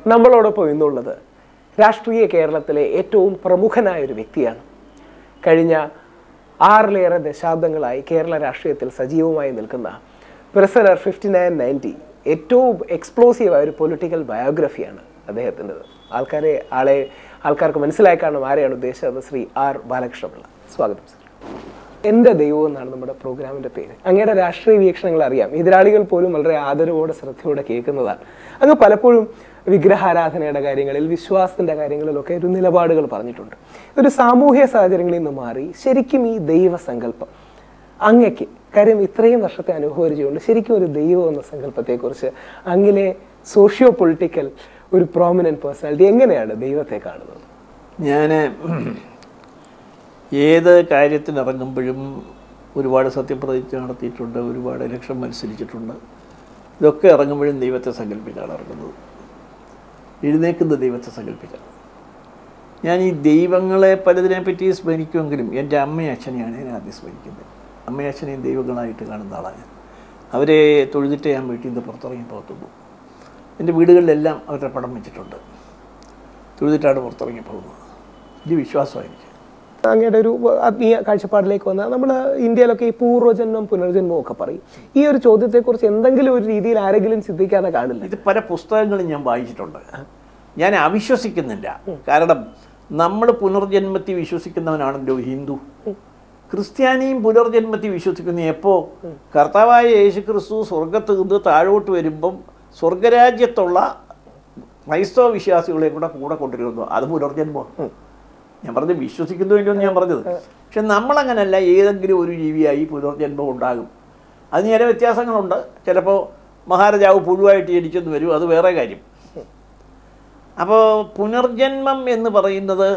നമ്മളോടൊപ്പം ഇന്നുള്ളത് രാഷ്ട്രീയ കേരളത്തിലെ ഏറ്റവും പ്രമുഖനായ ഒരു വ്യക്തിയാണ് കഴിഞ്ഞ ആറിലേറെ ദശാബ്ദങ്ങളായി കേരള രാഷ്ട്രീയത്തിൽ സജീവമായി നിൽക്കുന്ന പ്രസലർ ഫിഫ്റ്റി നയൻ നയൻറ്റി ഏറ്റവും എക്സ്പ്ലോസീവായ ഒരു പൊളിറ്റിക്കൽ ബയോഗ്രഫിയാണ് അദ്ദേഹത്തിൻ്റെത് ആൾക്കാരെ ആളെ ആൾക്കാർക്ക് മനസ്സിലായി കാണും ആരെയാണ് ഉദ്ദേശിച്ചത് ശ്രീ ആർ ബാലകൃഷ്ണപിള്ള സ്വാഗതം സർ എൻ്റെ ദൈവം എന്നാണ് നമ്മുടെ പ്രോഗ്രാമിൻ്റെ പേര് അങ്ങയുടെ രാഷ്ട്രീയ വീക്ഷണങ്ങൾ അറിയാം എതിരാളികൾ പോലും വളരെ ആദരവോടെ ശ്രദ്ധയോടെ കേൾക്കുന്നതാണ് അങ്ങ് പലപ്പോഴും വിഗ്രഹാരാധനയുടെ കാര്യങ്ങളിൽ വിശ്വാസത്തിൻ്റെ കാര്യങ്ങളിലൊക്കെ ഒരു നിലപാടുകൾ പറഞ്ഞിട്ടുണ്ട് ഒരു സാമൂഹ്യ സാഹചര്യങ്ങളിൽ നിന്ന് മാറി ശരിക്കും ഈ ദൈവസങ്കല്പം അങ്ങയ്ക്ക് കാര്യം ഇത്രയും വർഷത്തെ അനുഭവിച്ചുകൊണ്ട് ശരിക്കും ഒരു ദൈവം എന്ന സങ്കല്പത്തെക്കുറിച്ച് അങ്ങിലെ സോഷ്യോ പൊളിറ്റിക്കൽ ഒരു പ്രോമിനന്റ് പേഴ്സണാലിറ്റി എങ്ങനെയാണ് ദൈവത്തെ കാണുന്നത് ഞാൻ ഏത് കാര്യത്തിനിറങ്ങുമ്പോഴും ഒരുപാട് സത്യപ്രതിജ്ഞ നടത്തിയിട്ടുണ്ട് ഒരുപാട് ഇലക്ഷൻ മത്സരിച്ചിട്ടുണ്ട് ഇതൊക്കെ ഇറങ്ങുമ്പോഴും ദൈവത്തെ സങ്കല്പിച്ചാണ് ഇറങ്ങുന്നത് എഴുന്നേക്കുന്ന ദൈവത്തെ സങ്കല്പിച്ചാണ് ഞാൻ ഈ ദൈവങ്ങളെ പലതിനെ പറ്റി സ്മരിക്കുമെങ്കിലും എൻ്റെ അമ്മയും അച്ഛനെയാണ് ഞാൻ ആദ്യം സ്മരിക്കുന്നത് അമ്മയും അച്ഛനെയും ദൈവങ്ങളായിട്ട് കാണുന്ന ആളാണ് ഞാൻ അവരെ തൊഴുതിട്ട് ഞാൻ വീട്ടിൽ നിന്ന് പുറത്തിറങ്ങി പോകത്തുള്ളൂ എൻ്റെ വീടുകളിലെല്ലാം അവരുടെ പടം വെച്ചിട്ടുണ്ട് തൊഴുതിട്ടാണ് പുറത്തിറങ്ങി പോകുന്നത് വലിയ വിശ്വാസമാണ് എനിക്ക് അങ്ങയുടെ ഒരു ആത്മീയ കാഴ്ചപ്പാടിലേക്ക് വന്നാൽ നമ്മൾ ഇന്ത്യയിലൊക്കെ ഈ പൂർവ്വജന്മം പുനർജന്മം ഒക്കെ പറയും ഈ ഒരു ചോദ്യത്തെക്കുറിച്ച് എന്തെങ്കിലും ഒരു രീതിയിൽ ആരെങ്കിലും ചിന്തിക്കാതെ കാണില്ല ഇത് പല പുസ്തകങ്ങളും ഞാൻ വായിച്ചിട്ടുണ്ട് ഞാൻ അവിശ്വസിക്കുന്നില്ല കാരണം നമ്മൾ പുനർജന്മത്തിൽ വിശ്വസിക്കുന്നവനാണല്ലോ ഹിന്ദു ക്രിസ്ത്യാനിയും പുനർജന്മത്തിൽ വിശ്വസിക്കുന്ന എപ്പോ കർത്താവായ യേശു ക്രിസ്തു സ്വർഗത്ത് നിന്ന് താഴോട്ട് വരുമ്പം സ്വർഗരാജ്യത്തുള്ള ക്രൈസ്തവ വിശ്വാസികളെ കൂടെ കൂടെ കൊണ്ടുവരുന്നു അത് പുനർജന്മമാണ് ഞാൻ പറഞ്ഞത് വിശ്വസിക്കുന്നുവല്ലോ എന്ന് ഞാൻ പറഞ്ഞത് പക്ഷെ നമ്മളങ്ങനല്ല ഏതെങ്കിലും ഒരു ജീവിയായി പുനർജന്മം ഉണ്ടാകും അതിന് ചില വ്യത്യാസങ്ങളുണ്ട് ചിലപ്പോൾ മഹാരാജാവ് പുഴുവായിട്ട് ജനിച്ചെന്ന് വരും അത് വേറെ കാര്യം അപ്പോൾ പുനർജന്മം എന്ന് പറയുന്നത്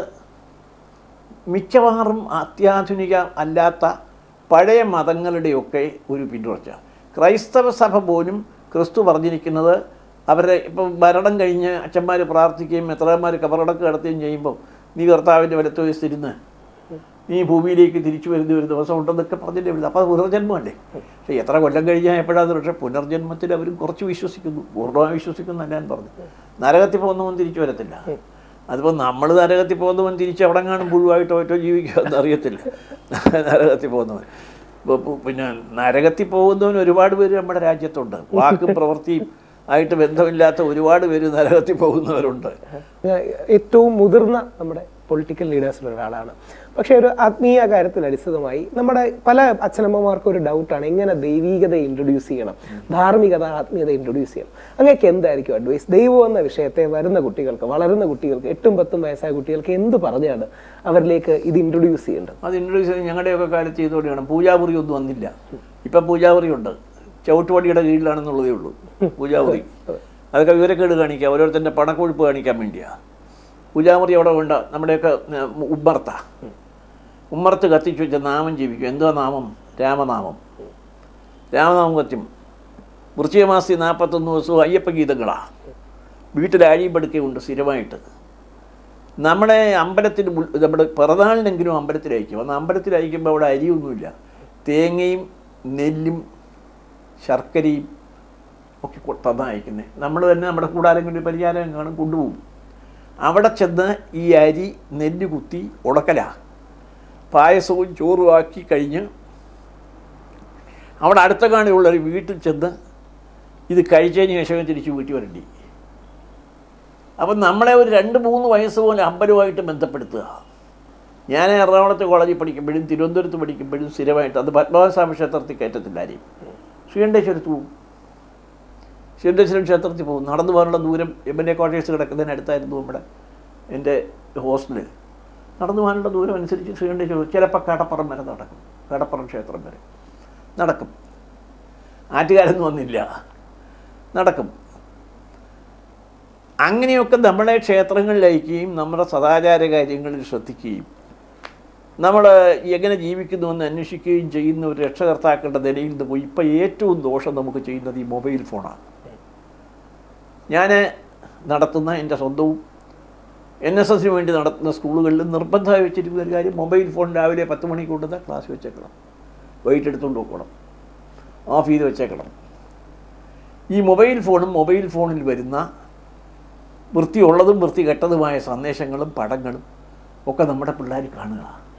മിക്കവാറും അത്യാധുനിക അല്ലാത്ത പഴയ മതങ്ങളുടെയൊക്കെ ഒരു പിന്തുടർച്ച ക്രൈസ്തവ സഭ പോലും ക്രിസ്തു പറഞ്ഞിരിക്കുന്നത് അവരെ ഇപ്പം ഭരണം കഴിഞ്ഞ് അച്ഛന്മാർ പ്രാർത്ഥിക്കുകയും എത്രമാർ കബറടക്ക് നടത്തുകയും ചെയ്യുമ്പോൾ നീ കർത്താവിൻ്റെ വലത്ത് വയസ്സിരുന്ന് നീ ഭൂമിയിലേക്ക് തിരിച്ചു വരുന്ന ഒരു ദിവസം ഉണ്ടെന്നൊക്കെ പറഞ്ഞിട്ട് വരുന്നത് അപ്പോൾ അത് പുനർജന്മമല്ലേ പക്ഷേ എത്ര കൊല്ലം കഴിഞ്ഞാൽ എപ്പോഴാന്ന് പക്ഷേ പുനർജന്മത്തിൽ അവരും കുറച്ച് വിശ്വസിക്കുന്നു പൂർണ്ണമായി വിശ്വസിക്കുന്നല്ല എന്ന് പറഞ്ഞു നരകത്തിൽ പോകുന്നവൻ തിരിച്ചു വരത്തില്ല അതിപ്പോൾ നമ്മൾ നരകത്തിൽ പോകുന്നവൻ തിരിച്ച് അവിടെ കാണും പുഴുവായിട്ടോ ഒറ്റോ ജീവിക്കുമെന്ന് അറിയത്തില്ല നരകത്തിൽ പോകുന്നവൻ ഇപ്പോൾ പു- പിന്നെ നരകത്തിൽ പോകുന്നവൻ ഒരുപാട് പേര് നമ്മുടെ രാജ്യത്തുണ്ട് വാക്കും പ്രവൃത്തിയും ആയിട്ട് ബന്ധമില്ലാത്ത ഒരുപാട് പേര് നരകത്തിൽ പോകുന്നവരുണ്ട് ഏഹ് ഏറ്റവും മുതിർന്ന നമ്മുടെ പൊളിറ്റിക്കൽ ലീഡേഴ്സിൽ ഒരാളാണ് പക്ഷേ ഒരു ആത്മീയ കാര്യത്തിൽ അടിസ്ഥിതമായി നമ്മുടെ പല അച്ഛനമ്മമാർക്കും ഒരു ഡൗട്ടാണ് എങ്ങനെ ദൈവീകത ഇൻട്രൊഡ്യൂസ് ചെയ്യണം ധാർമ്മികത ആത്മീയത ഇൻട്രൊഡ്യൂസ് ചെയ്യണം അങ്ങനെയൊക്കെ എന്തായിരിക്കും അഡ്വൈസ് ദൈവം എന്ന വിഷയത്തെ വരുന്ന കുട്ടികൾക്ക് വളരുന്ന കുട്ടികൾക്ക് എട്ടും പത്തും വയസ്സായ കുട്ടികൾക്ക് എന്ത് പറഞ്ഞാണ് അവരിലേക്ക് ഇത് ഇൻട്രൊഡ്യൂസ് ചെയ്യേണ്ടത് അത് ഇൻട്രൊഡ്യൂസ് ചെയ്ത് ഞങ്ങളുടെയൊക്കെ കാലത്ത് ചെയ്തുകൊണ്ടാണ് പൂജാമുറി ഒന്നും വന്നില്ല ഇപ്പം പൂജാമുറി ഉണ്ട് ചവിട്ടുപടിയുടെ കീഴിലാണെന്നുള്ളതേ ഉള്ളൂ പൂജാമുറി അതൊക്കെ വിവരക്കേട് കാണിക്കുക ഓരോരുത്തരുടെ പണക്കൊഴുപ്പ് കാണിക്കാൻ വേണ്ടിയാണ് പൂജാമുറി അവിടെ വേണ്ട നമ്മുടെയൊക്കെ ഏർ, ഉമ്മർത്ത ഉമ്മർത്ത് കത്തിച്ചു വെച്ച നാമം ജീവിക്കും എന്തുവാ നാമം രാമനാമം രാമനാമം കത്തിയും വൃശ്ചിക മാസത്തിൽ നാൽപ്പത്തൊന്ന് ദിവസവും അയ്യപ്പ ഗീതങ്ങളാണ് വീട്ടിൽ അഴിപ്പെടുക്കുകയുണ്ട് സ്ഥിരമായിട്ട് നമ്മുടെ അമ്പലത്തിൽ ഉൾ- നമ്മുടെ പിറന്നാളിനെങ്കിലും അമ്പലത്തിൽ അയക്കും അന്ന് അമ്പലത്തിൽ അയക്കുമ്പോൾ അവിടെ അരിയൊന്നുമില്ല തേങ്ങയും നെല്ലും ശർക്കരയും ഒക്കെ കൊ- തന്നാ അയക്കുന്നത് നമ്മൾ തന്നെ നമ്മുടെ കൂടാരെങ്കിലും പരിചാരം കാണും കൊണ്ടുപോകും അവിടെ ചെന്ന് ഈ അരി നെല്ല് കുത്തി ഉടക്കല പായസവും ചോറും ആക്കി കഴിഞ്ഞ് അവിടെ അടുത്ത കാണിയുള്ളൊരു വീട്ടിൽ ചെന്ന് ഇത് കഴിച്ചതിന് ശേഷം തിരിച്ച് വീട്ടിൽ വരണ്ടി അപ്പം നമ്മളെ ഒരു രണ്ട് മൂന്ന് വയസ്സ് പോലെ അമ്പലവുമായിട്ട് ബന്ധപ്പെടുത്തുക ഞാൻ എറണാകുളത്ത് കോളേജിൽ പഠിക്കുമ്പോഴും തിരുവനന്തപുരത്ത് പഠിക്കുമ്പോഴും സ്ഥിരമായിട്ട് അത് പത്മനാഭസ്വാമി ക്ഷേത്രത്തിൽ കയറ്റത്തില്ല ആരെയും ശ്രീകണ്ഠേശ്വരത്ത് പോകും ശ്രീകണ്ഠേശ്വരം ക്ഷേത്രത്തിൽ പോകും നടന്നു പോകാനുള്ള ദൂരം എം എൽ എ ക്വാർട്ടേഴ്സ് കിടക്കുന്നതിന് അടുത്തായിരുന്നു നമ്മുടെ എൻ്റെ ഹോസ്റ്റല് നടന്നു പോകാനുള്ള ദൂരം അനുസരിച്ച് ശ്രീകണ്ഠേശ്വരം ചിലപ്പോൾ കടപ്പുറം വരെ നടക്കും കടപ്പുറം ക്ഷേത്രം വരെ നടക്കും ആറ്റുകാരൊന്നും വന്നില്ല നടക്കും അങ്ങനെയൊക്കെ നമ്മളെ ക്ഷേത്രങ്ങളിൽ അയക്കുകയും നമ്മുടെ സദാചാര കാര്യങ്ങളിൽ ശ്രദ്ധിക്കുകയും നമ്മൾ എങ്ങനെ ജീവിക്കുന്നുവെന്ന് അന്വേഷിക്കുകയും ചെയ്യുന്ന ഒരു രക്ഷകർത്താക്കളുടെ നിലയിൽ നിന്ന് പോയി ഇപ്പം ഏറ്റവും ദോഷം നമുക്ക് ചെയ്യുന്നത് ഈ മൊബൈൽ ഫോണാണ് ഞാൻ നടത്തുന്ന എൻ്റെ സ്വന്തവും എൻ എസ് എസിന് വേണ്ടി നടത്തുന്ന സ്കൂളുകളിൽ നിർബന്ധമായി വെച്ചിരിക്കുന്ന ഒരു കാര്യം മൊബൈൽ ഫോൺ രാവിലെ പത്ത് മണിക്ക് കൊണ്ടുവന്ന ക്ലാസ് വെച്ചേക്കണം വൈകിട്ട് എടുത്തുകൊണ്ട് പോകണം ഓഫ് ചെയ്ത് വെച്ചേക്കണം ഈ മൊബൈൽ ഫോണും മൊബൈൽ ഫോണിൽ വരുന്ന വൃത്തിയുള്ളതും വൃത്തി കെട്ടതുമായ സന്ദേശങ്ങളും പടങ്ങളും ഒക്കെ നമ്മുടെ പിള്ളേർ കാണുക